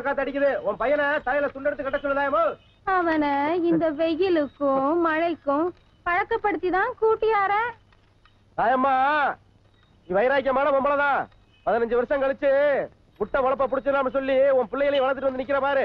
காத்து அடிக்குது உன் பையனை தலையில துண்டெடுத்து கட்ட சொல்லுதாயமோ அவனை இந்த வெயிலுக்கும் மழைக்கும் பழக்கப்படுத்தி தான் கூட்டியார தாயம்மா நீ வைராக்கியமான பொம்பளைதான் பதினஞ்சு வருஷம் கழிச்சு முட்டை வளப்ப புடிச்சிடலாம்னு சொல்லி உன் பிள்ளைகளையும் வளர்த்துட்டு வந்து நிக்கிற பாரு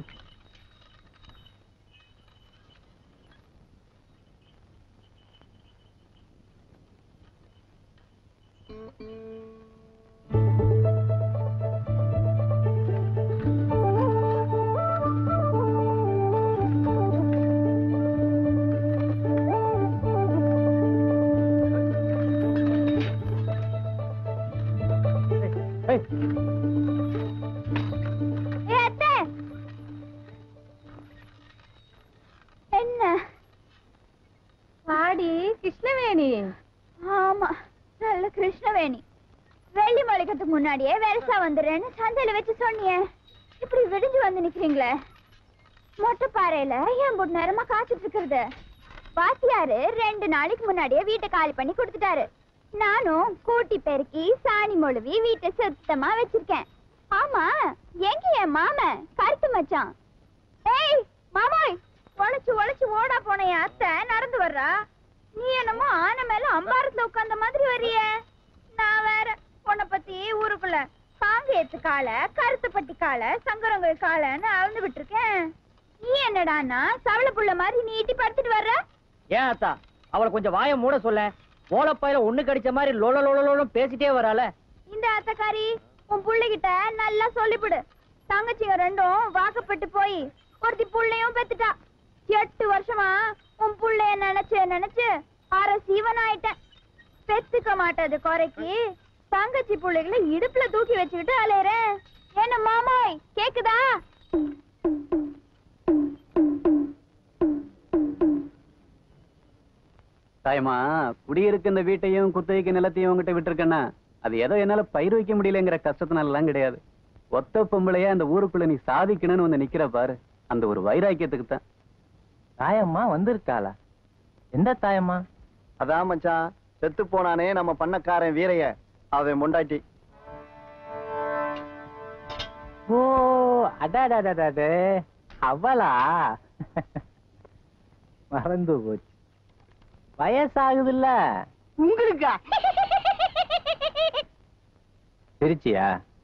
ஏய், ஏ அத்தை என்ன வாடி கிருஷ்ணவேணி ஆமா நல்ல கிருஷ்ணவேணி வெள்ளி முளைக்கிறதுக்கு முன்னாடியே வெரசா வந்துடுறேன்னு சந்தையில வச்சு சொன்னியே இப்படி விடிஞ்சு வந்து நிக்கிறீங்களே மொட்டை பாறையில ஏன் போட்டு நேரமா காத்துட்டு இருக்கிறது வாத்தியாரு ரெண்டு நாளைக்கு முன்னாடியே வீட்டை காலி பண்ணி கொடுத்துட்டாரு நானும் கூட்டி பெருக்கி சாணி மொழுவி வீட்டை சுத்தமா வச்சிருக்கேன் ஆமா எங்க என் மாமன் கருத்து மச்சான் ஏய் மாமோய் உழைச்சு உழைச்சு ஓடா போன என் அத்தை நடந்து வர்றா நீ என்னமோ ஆனை மேல அம்பாரத்துல உட்கார்ந்த மாதிரி வரிய நான் வேற உன்னை பத்தி ஊருக்குள்ள காங்கேயத்து கால கருத்துப்பட்டி கால சங்கரங்கள் காலன்னு அளந்து விட்டுருக்கேன் நீ என்னடான்னா சவள புள்ள மாதிரி நீட்டி படுத்துட்டு வர்ற ஏன் அத்தா அவளை கொஞ்சம் வாய மூட சொல்ல ஓலப்பாயில ஒண்ணு கடிச்ச மாதிரி லோல லோல லோலம் பேசிட்டே வரால இந்த அத்தைக்காரி உன் புள்ளைகிட்ட நல்லா சொல்லிவிடு தங்கச்சிங்க ரெண்டும் வாக்கப்பட்டு போய் ஒருத்தி புள்ளையும் பெத்துட்டா எட்டு வருஷமா உன் புள்ளைய நினைச்சு நினைச்சு அரை சீவன் ஆயிட்டேன் பெத்துக்க மாட்டது குறைக்கு தங்கச்சி புள்ளைகளை இடுப்புல தூக்கி வச்சுக்கிட்டு அலையறேன் என்ன மாமாய் கேக்குதா தாயமா குடியிருக்க இந்த வீட்டையும் குத்தகைக்கு நிலத்தையும் உங்ககிட்ட விட்டுருக்கேன்னா அது ஏதோ என்னால பயிர் வைக்க முடியலங்கிற கஷ்டத்தினாலலாம் கிடையாது ஒத்த பொம்பளையா அந்த ஊருக்குள்ள நீ சாதிக்கணும்னு வந்து நிக்கிற பாரு அந்த ஒரு வைராக்கியத்துக்கு தான் தாயம்மா வந்திருக்காளா எந்த தாயம்மா அதான் மச்சான் செத்து போனானே நம்ம பண்ணக்காரன் வீரைய அவன் முண்டாட்டி ஓ அடாடாடாடே அவளா மறந்து போச்சு வயசாகுதுல்ல உங்களுக்கா திருச்சியா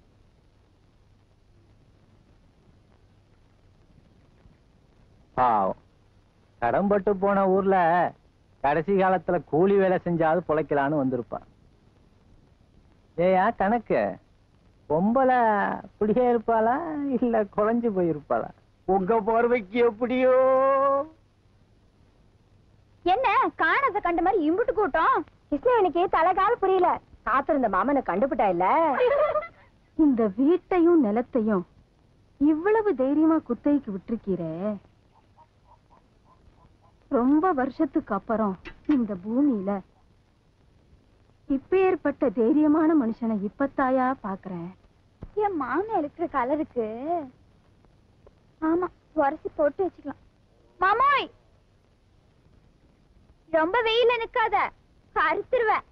பாவம் கடன்பட்டு போன ஊர்ல கடைசி காலத்துல கூலி வேலை செஞ்சாவது பொழைக்கலான்னு வந்திருப்பான் ஏயா கணக்கு பொம்பளை இப்படியே இருப்பாளா இல்ல குறைஞ்சு போயிருப்பாளா உங்க பார்வைக்கு எப்படியோ என்ன காணாத கண்ட மாதிரி இம்புட்டு கூட்டம் கிருஷ்ணவனுக்கு தலைகால புரியல காத்திருந்த மாமனை கண்டுபிட்டா இல்ல இந்த வீட்டையும் நிலத்தையும் இவ்வளவு தைரியமா குத்தகைக்கு விட்டிருக்கீரே ரொம்ப வருஷத்துக்கு அப்புறம் இந்த பூமியில இப்பேற்பட்ட தைரியமான மனுஷனை இப்பத்தாயா பாக்குறேன் என் மாமன் இருக்கிற கலருக்கு ஆமா உரசி போட்டு வச்சுக்கலாம் மாமோய் ரொம்ப வெயில நிக்காத கருத்துருவேன்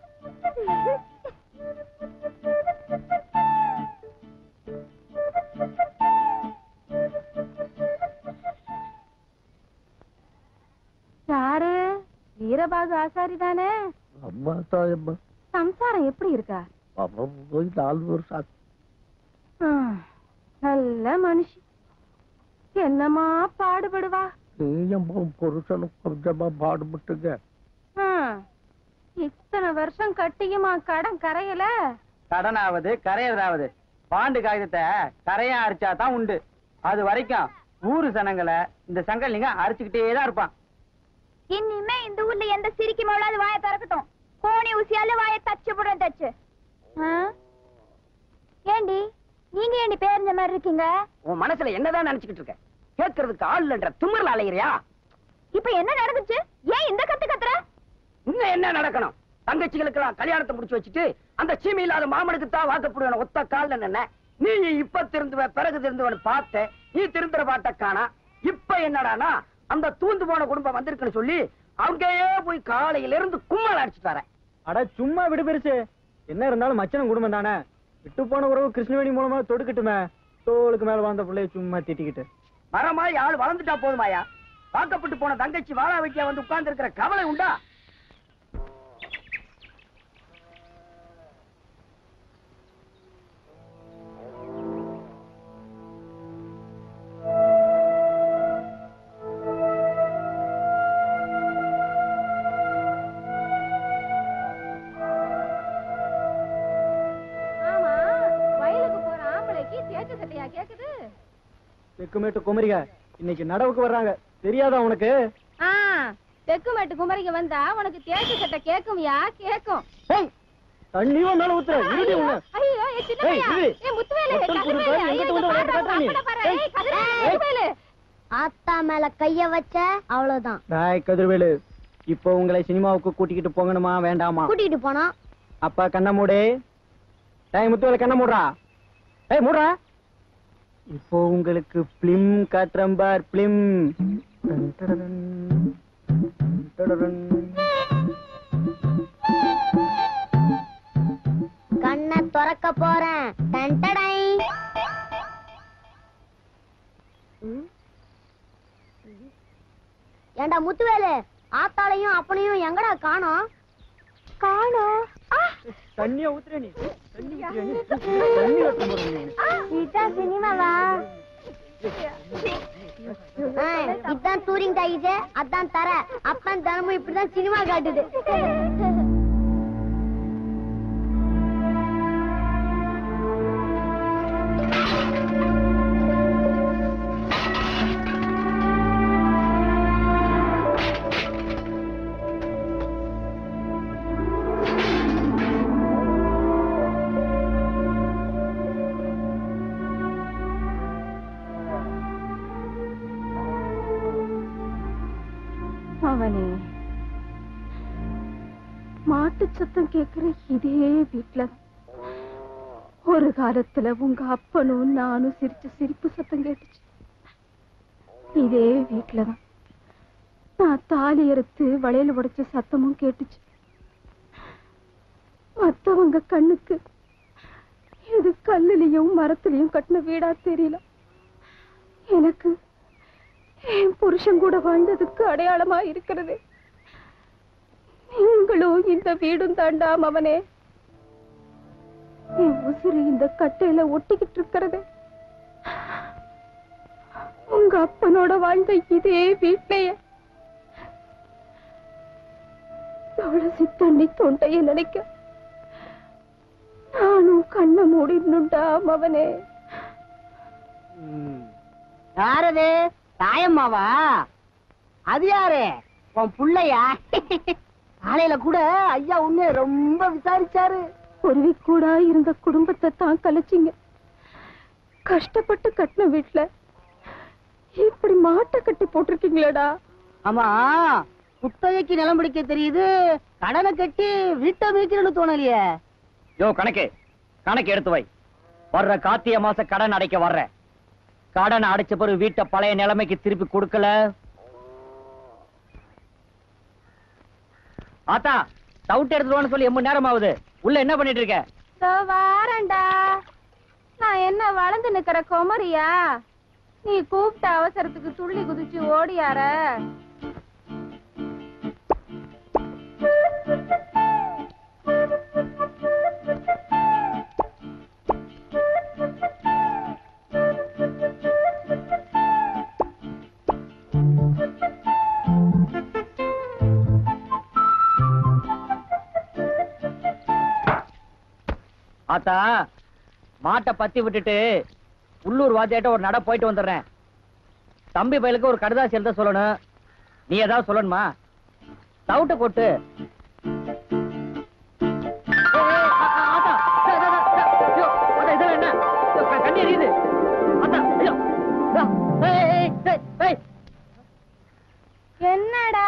யாரு வீரபாகு ஆசாரி தானே அம்மா தாயம்மா சம்சாரம் எப்படி இருக்கா அவன் போய் நாலு வருஷம் ஆச்சு. ஹம், நல்ல மனுஷி என்னமா பாடுபடுவா நீயும் உன் புருஷனும் கொஞ்சமா பாடுபட்டுங்க ஹம், இத்தனை வருஷம் கட்டியுமா கடன் கரையல கடனாவது கரையதாவது பாண்டு காகிதத்தை கரையா அரிச்சா தான் உண்டு அது வரைக்கும் ஊரு சனங்களை இந்த சங்கலிங்க அரிச்சுக்கிட்டே தான் இருப்பான் இனிமே இந்த ஊர்ல எந்த சிரிக்கி மவளாவது வாயை திறக்கட்டும் கோணி ஊசியால வாயை தச்சு போட தச்சு ஆ? ஏண்டி நீங்க ஏண்டி பேருந்த மாதிரி இருக்கீங்க உன் மனசுல என்னதான் நினைச்சுக்கிட்டு இருக்க கேட்கறதுக்கு ஆள் இல்லன்ற திமிர்ல அலையிறியா இப்ப என்ன நடந்துச்சு ஏன் இந்த கத்து கத்துற இன்னும் என்ன நடக்கணும் தங்கச்சிகளுக்கெல்லாம் கல்யாணத்தை முடிச்சு வச்சுட்டு அந்த சீமை இல்லாத மாமனுக்கு தான் வாக்கப்படுவேன் ஒத்த கால்ல நின்ன நீ இப்ப திருந்துவ பிறகு திருந்துவன்னு பார்த்த நீ திருந்துற பாட்ட காணா இப்ப என்னடானா அந்த தூந்து போன குடும்பம் வந்திருக்குன்னு சொல்லி அங்கேயே போய் காலையில இருந்து கும்மல் அடிச்சுட்டு வரேன் அட சும்மா விடு பெருசு என்ன இருந்தாலும் மச்சனம் குடும்பம் தானே விட்டு போன உறவு கிருஷ்ணவேணி மூலமா தொடுக்கட்டுமே தோளுக்கு மேல வாழ்ந்த பிள்ளைய சும்மா திட்டிக்கிட்டு மரமாய் ஆள் வளர்ந்துட்டா போதுமாயா வாக்கப்பட்டு போன தங்கச்சி வாழா வைக்க வந்து உட்கார்ந்து இருக்கிற கவலை உண்டா ஆமா வயலுக்கு போற ஆம்பளைக்கு தேக்க சட்டையா கேக்குது தெக்குமேட்டு குமரிக இன்னைக்கு நடவுக்கு வர்றாங்க தெரியாதா உனக்கு ஆ தெக்கு மேட்டு குமரிக்கு வந்தா உனக்கு தேக்க சட்டை கேக்கும்யா கேக்கும் ஏய், தண்ணியும் மேல ஊத்துற இருடி உன்னை ஐயோ ஏ சின்னப்பையா ஏய், இரு. ஏ முத்துவேலு ஒட்டல் கதிர்வேலு புது பாரு, ஐயோ எங்கிட்ட வந்து விளையாட்டு காட்டுற நீ. பாரு ஏய், ஏய் கதிர்வேலு ஏய். கதிர்வேலு ஆத்தா மேல கைய வச்ச அவ்வளவுதான் டாய் கதிர்வேலு இப்போ உங்களை சினிமாவுக்கு கூட்டிக்கிட்டு போகணுமா வேண்டாமா கூட்டிட்டு போனா அப்பா கண்ண மூடு டேய் முத்துவேல கண்ண மூடுறா ஏய் மூடுறா இப்போ உங்களுக்கு பிலிம் காட்டுறேன் பார் பிலிம் கண்ணை திறக்க போறேன் டன்டடை. ம். ஏண்டா முத்துவேலு ஆத்தாளையும் அப்பனையும் எங்கடா காணோம் காணோம் தண்ணிய ஊத்துற நீ தண்ணி ஊத்துறியா நீ? தண்ணி ஊத்த போற நீ. இதான் சினிமாவா இதான் டூரிங் டாகிஸ் அதான் தர அப்பன் தினமும் இப்படிதான் சினிமா காட்டுது அவனே மாட்டு சத்தம் கேக்குற இதே வீட்டுல ஒரு காலத்துல உங்க அப்பனும் நானும் சிரிச்ச சிரிப்பு சத்தம் கேட்டுச்சு இதே வீட்டுலதான் நான் தாலி அறுத்து வளையல் உடைச்ச சத்தமும் கேட்டுச்சு மத்தவங்க கண்ணுக்கு இது கல்லுலயும் மரத்துலயும் கட்டின வீடா தெரியல எனக்கு என் புருஷன் கூட வாழ்ந்ததுக்கு அடையாளமா இருக்கிறது நீங்களும் இந்த வீடும் தாண்டாம் அவனே என் உசுறு இந்த கட்டையில ஒட்டிக்கிட்டு இருக்கிறது உங்க அப்பனோட வாழ்ந்த இதே வீட்லயே துளசி தண்ணி தொண்டைய நினைக்க நானும் கண்ணை மூடிடணுண்டாம் அவனே யாரது தாயம்மாவா அது யாரு உன் புள்ளையா காலையில கூட ஐயா உன்னை ரொம்ப விசாரிச்சாரு பொறுவிக்கூடா இருந்த குடும்பத்தை தான் கலைச்சிங்க கஷ்டப்பட்டு கட்டின வீட்டுல இப்படி மாட்டை கட்டி போட்டிருக்கீங்களேடா ஆமா குத்தகைக்கு நிலம் பிடிக்க தெரியுது கடனை கட்டி வீட்டை மீட்கணும்னு தோணலையே யோ கணக்கு கணக்கு எடுத்து வை வர்ற கார்த்திகை மாச கடன் அடைக்க வர்ற கடன் அடைச்ச பிறகு வீட்டை பழைய நிலைமைக்கு திருப்பி கொடுக்கல ஆத்தா டவுட் எடுத்துருவான்னு சொல்லி எம்மணி நேரம் ஆகுது உள்ள என்ன பண்ணிட்டு இருக்க இதோ வாரேன்டா நான் என்ன வளர்ந்து நிக்கிற குமரியா நீ கூப்பிட்ட அவசரத்துக்கு துள்ளி குதிச்சு ஓடியார ஆத்தா மாட்டை பத்தி விட்டுட்டு உள்ளூர் வாத்தியாட்ட ஒரு நட போயிட்டு வந்துடுறேன் தம்பி பயலுக்கு ஒரு கடுதாசி எழுத சொல்லணும் நீ ஏதாவது சொல்லணுமா டவுட்ட கொட்டு ஏய், ஏய், ஆ, ஆ, ஆத்தா, டே, டே, டே, டே, ஐயோ, ஆத்தா, இதெல்லாம் என்ன ஐயோ, க- கண்ணி எரியுது ஆத்தா, ஐயோ, ஆ, ஏய், ஏய், ஏய், ஏய், என்னடா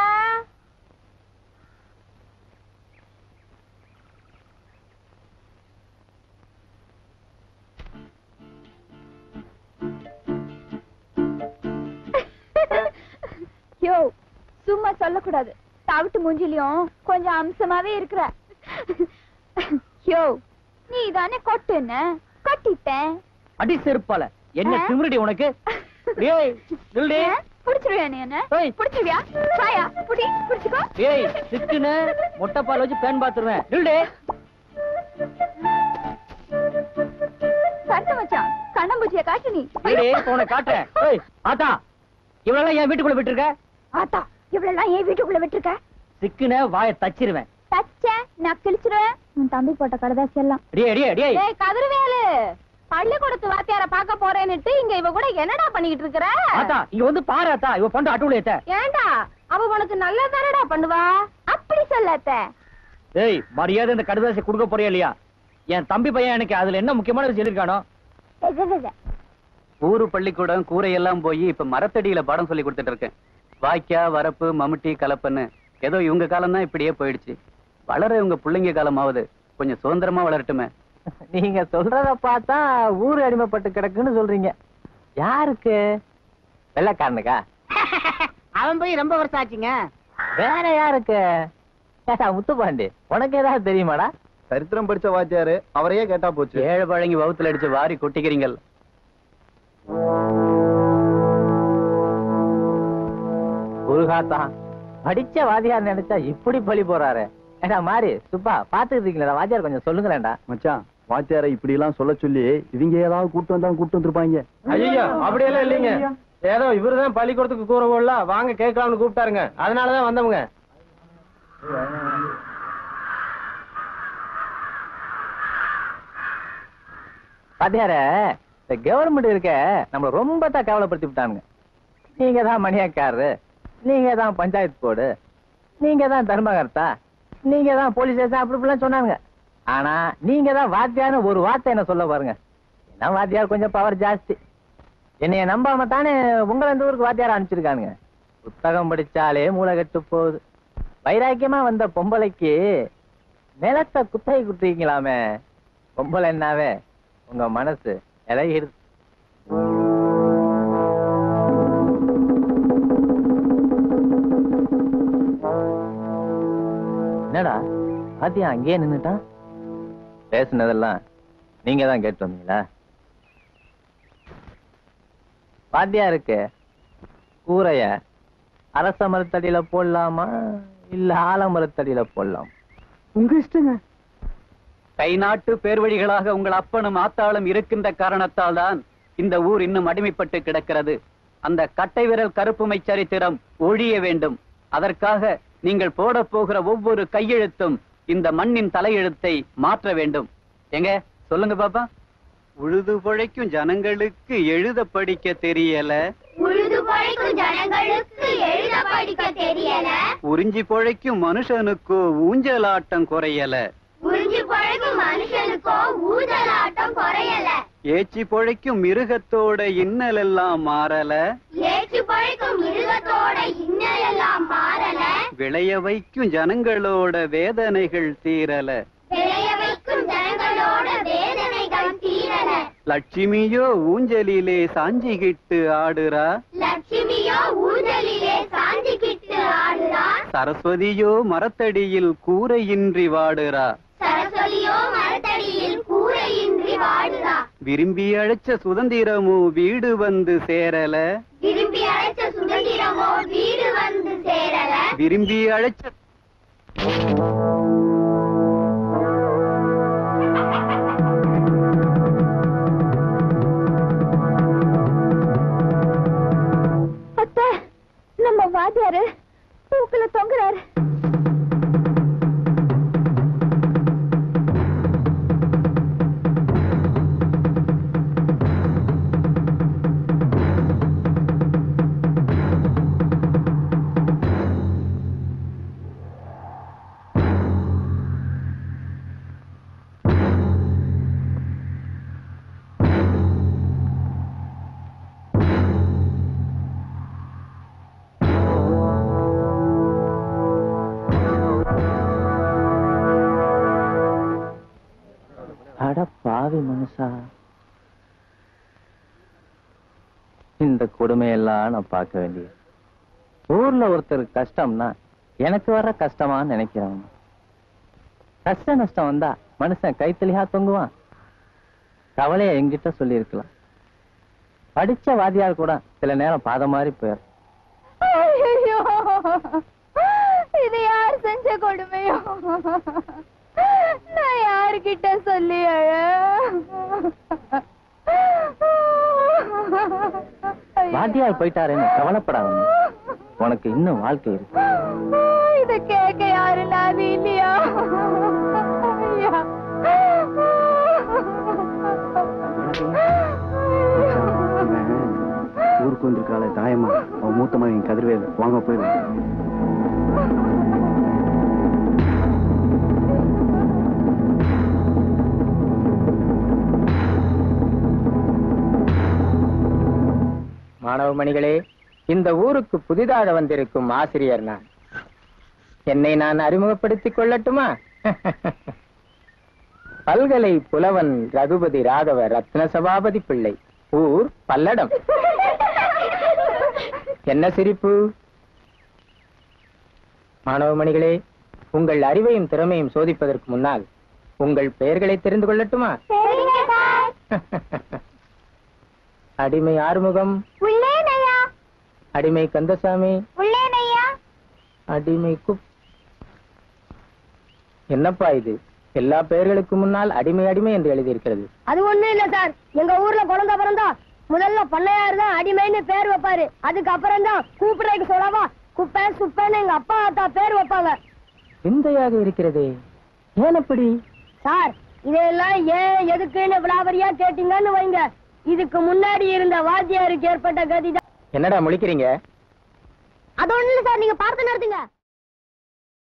யோ சும்மா சொல்லக்கூடாது தவிட்டு மூஞ்சிலையும் கொஞ்சம் அம்சமாவே இருக்கிற யோ நீ தானே கொட்டுன கொட்டிட்டேன் அடி செருப்பால என்ன திமிருடி உனக்கு டேய் நில்லுடி புடிச்சிருவியா நீ என்ன ஏய். புடிச்சிருவியா சாயா புடி புடிச்சுக்கோ டேய் சிக்குன்னு முட்டை பால் வச்சு பேன் பாத்துருவேன் நில்லுடி கருத்து மச்சான் கண்ணம்பூச்சிய காட்டு நீ நில்லுடி இப்ப உனக்கு காட்டுறேன் ஏய் ஆத்தா இவளெல்லாம் என் வீட்டுக்குள்ள விட்டுருக்க ஆத்தா இவ்வளவு ஏன் வீட்டுக்குள்ள விட்டுருக்க சிக்குன வாயை தச்சிருவேன் தச்ச நான் கிழிச்சிருவேன் உன் தம்பி போட்ட கடதாசி எல்லாம் டேய் டேய் டேய் ஏய் கதிர்வேலு பள்ளிக்கூடத்து வாத்தியார பார்க்க போறேன்னுட்டு இங்க இவ கூட என்னடா பண்ணிக்கிட்டு இருக்கிற ஆத்தா இங்க வந்து பாரு ஆத்தா இவ பண்ற அட்டுள்ள ஏத்த ஏன்டா அவ உனக்கு நல்லதானடா பண்ணுவா அப்படி சொல்லாத்த ஏய் மரியாதை இந்த கடுதாசி கொடுக்க போறியா இல்லையா என் தம்பி பையன் எனக்கு அதுல என்ன முக்கியமான விஷயம் இருக்கானோ ஊரு பள்ளிக்கூடம் கூரையெல்லாம் போய் இப்ப மரத்தடியில பாடம் சொல்லி கொடுத்துட்டு இருக்கேன் வாய்க்கா வரப்பு மம்முட்டி கலப்பன்னு ஏதோ இவங்க காலம் தான் இப்படியே போயிடுச்சு வளர இவங்க பிள்ளைங்க காலமாவது கொஞ்சம் சுதந்திரமா வளரட்டுமே நீங்க சொல்றத பார்த்தா ஊரு அடிமைப்பட்டு கிடக்குன்னு சொல்றீங்க யாருக்கு வெள்ளக்காரனுக்கா அவன் போய் ரொம்ப வருஷம் ஆச்சுங்க வேற யாருக்கு ஏடா முத்துப்பாண்டி உனக்கு ஏதாவது தெரியுமாடா சரித்திரம் படிச்ச வாத்தியாரு அவரையே கேட்டா போச்சு ஏழு பழங்கி வவுத்துல அடிச்சு வாரி கொட்டிக்கிறீங்கள் முருகாத்தா படிச்ச வாத்தியார் நினைச்சா இப்படி பழி போறாரு ஏடா மாறி சுப்பா பாத்துக்கிட்டீங்களா வாத்தியார் கொஞ்சம் சொல்லுங்களேன்டா மச்சான் வாத்தியாரை இப்படி எல்லாம் சொல்ல சொல்லி இவங்க ஏதாவது கூட்டு வந்தா கூட்டு வந்திருப்பாங்க ஐயோ அப்படியெல்லாம் இல்லைங்க ஏதோ இவருதான் பள்ளிக்கூடத்துக்கு கூற போடல வாங்க கேட்கலாம்னு கூப்பிட்டாருங்க அதனாலதான் வந்தவங்க வாத்தியார இந்த கவர்மெண்ட் இருக்க நம்மள ரொம்ப தான் கேவலப்படுத்தி விட்டானுங்க நீங்க தான் மணியாக்காரரு நீங்க தான் பஞ்சாயத்து போர்டு நீங்க தான் தர்மகர்த்தா நீங்க தான் போலீஸ் ஸ்டேஷன் அப்படி இப்படிலாம் சொன்னாங்க ஆனா நீங்க தான் வாத்தியார்னு ஒரு வார்த்தை என்ன சொல்ல பாருங்க ஏன்னா வாத்தியார் கொஞ்சம் பவர் ஜாஸ்தி என்னைய நம்பாம தானே உங்களை இந்த ஊருக்கு வாத்தியார் அனுப்பிச்சிருக்கானுங்க புத்தகம் படிச்சாலே மூளை கெட்டு போகுது வைராக்கியமா வந்த பொம்பளைக்கு நிலத்தை குத்தகை குத்துறீங்களாமே பொம்பளை என்னாவே உங்க மனசு இலகிடுது என்னடா பாத்தியா அங்கேயே நின்னுட்டான் பேசுனதெல்லாம் நீங்க தான் கேட்டு வந்தீங்களா பாத்தியா இருக்கு கூரைய அரச மரத்தடியில போடலாமா இல்ல ஆலமரத்தடியில போடலாம் உங்க இஷ்டங்க கை நாட்டு பேர்வழிகளாக உங்கள் அப்பனும் ஆத்தாளும் இருக்கின்ற காரணத்தால் தான் இந்த ஊர் இன்னும் அடிமைப்பட்டு கிடக்கிறது அந்த கட்டை விரல் கருப்புமை சரித்திரம் ஒழிய வேண்டும் அதற்காக நீங்கள் போட போகிற ஒவ்வொரு கையெழுத்தும் இந்த மண்ணின் தலையெழுத்தை மாற்ற வேண்டும் எங்க சொல்லுங்க பாப்பா உழுது பொழைக்கும் ஜனங்களுக்கு எழுத படிக்க தெரியல உழுது பழைக்கும் ஜனங்களுக்கு எழுத படிக்க தெரியல உறிஞ்சி பொழைக்கும் மனுஷனுக்கோ ஊஞ்சலாட்டம் குறையல உறிஞ்சி பழகும் மனுஷனுக்கோ ஊதலாட்டம் குறையல ஏச்சி பொழைக்கும் மிருகத்தோட இன்னலெல்லாம் மாறல ஏற்று பழக்கும் மிருகத்தோட இன்னல் எல்லாம் மாறல விளைய வைக்கும் ஜனங்களோட வேதனைகள் தீரல விளைய வைக்கும் ஜனங்களோட வேதனைகள் தீரல லட்சுமியோ ஊஞ்சலிலே சாஞ்சிகிட்டு ஆடுறா லட்சுமியோ ஊதலிலே சாந்திக்கிட்டு ஆடுறா சரஸ்வதியோ மரத்தடியில் கூரையின்றி வாடுறா சரஸ்வதியோ மரத்தடியில் கூரையின்றி வாடுறா விரும்பி அழைச்ச சுதந்திரமோ வீடு வந்து சேரல விரும்பி அழைச்ச சுதந்திரமோ வீடு வந்து சேரல விரும்பி அழைச்ச அத்தை நம்ம வாத்தியாரு தூக்குல தொங்குறாரு அட பாவி மனுஷா இந்த கொடுமையெல்லாம் நான் பார்க்க வேண்டியது ஊர்ல ஒருத்தருக்கு கஷ்டம்னா எனக்கு வர்ற கஷ்டமான்னு நினைக்கிறவங்க கஷ்ட நஷ்டம் வந்தா மனுஷன் கைத்தலியா தொங்குவான் கவலைய என்கிட்ட சொல்லியிருக்கலாம் படிச்ச வாத்தியார் கூட சில நேரம் பாத மாதிரி போயிடும் ஐயோ இது யார் செஞ்ச கொடுமையோ நான் யார்கிட்ட சொல்லி அழ வாத்தியார் போயிட்டாருன்னு கவலைப்படாத உனக்கு இன்னும் வாழ்க்கை இருக்கு இத கேட்க யாரு நான் இல்லையா ஐயா. ஊருக்கு வந்திருக்காளே தாயம்மா அவன் மூத்த மகன் கதிர்வேல் வாங்க போயிடும் மாணவ மணிகளே இந்த ஊருக்கு புதிதாக வந்திருக்கும் ஆசிரியர் நான் என்னை நான் அறிமுகப்படுத்திக் கொள்ளட்டுமா பல்கலை புலவன் ரகுபதி ராகவ ரத்ன சபாபதி பிள்ளை ஊர் பல்லடம் என்ன சிரிப்பு மாணவ மணிகளே உங்கள் அறிவையும் திறமையும் சோதிப்பதற்கு முன்னால் உங்கள் பெயர்களை தெரிந்து கொள்ளட்டுமா சரிங்க சார் அடிமை ஆறுமுகம் உள்ளேனையா அடிமை கந்தசாமி உள்ளேனையா அடிமை குப் என்னப்பா இது எல்லா பெயர்களுக்கு முன்னால் அடிமை அடிமை என்று எழுதியிருக்கிறது அது ஒண்ணும் இல்ல சார் எங்க ஊர்ல குழந்தை பிறந்தா முதல்ல பண்ணையார் தான் அடிமைன்னு பேர் வைப்பாரு அதுக்கு அப்புறம் தான் கூப்பிடுறதுக்கு சொல்லவா குப்பை சுப்பைன்னு எங்க அப்பா அத்தா பேர் வைப்பாங்க விந்தையாக இருக்கிறதே ஏன் அப்படி சார் இதெல்லாம் ஏன் எதுக்குன்னு விளாவரியா கேட்டீங்கன்னு வைங்க இதுக்கு முன்னாடி இருந்த வாத்தியாருக்கு ஏற்பட்ட கதி தான் என்னடா முழிக்கிறீங்க அது ஒண்ணு இல்ல சார் நீங்க பார்த்து நடத்துங்க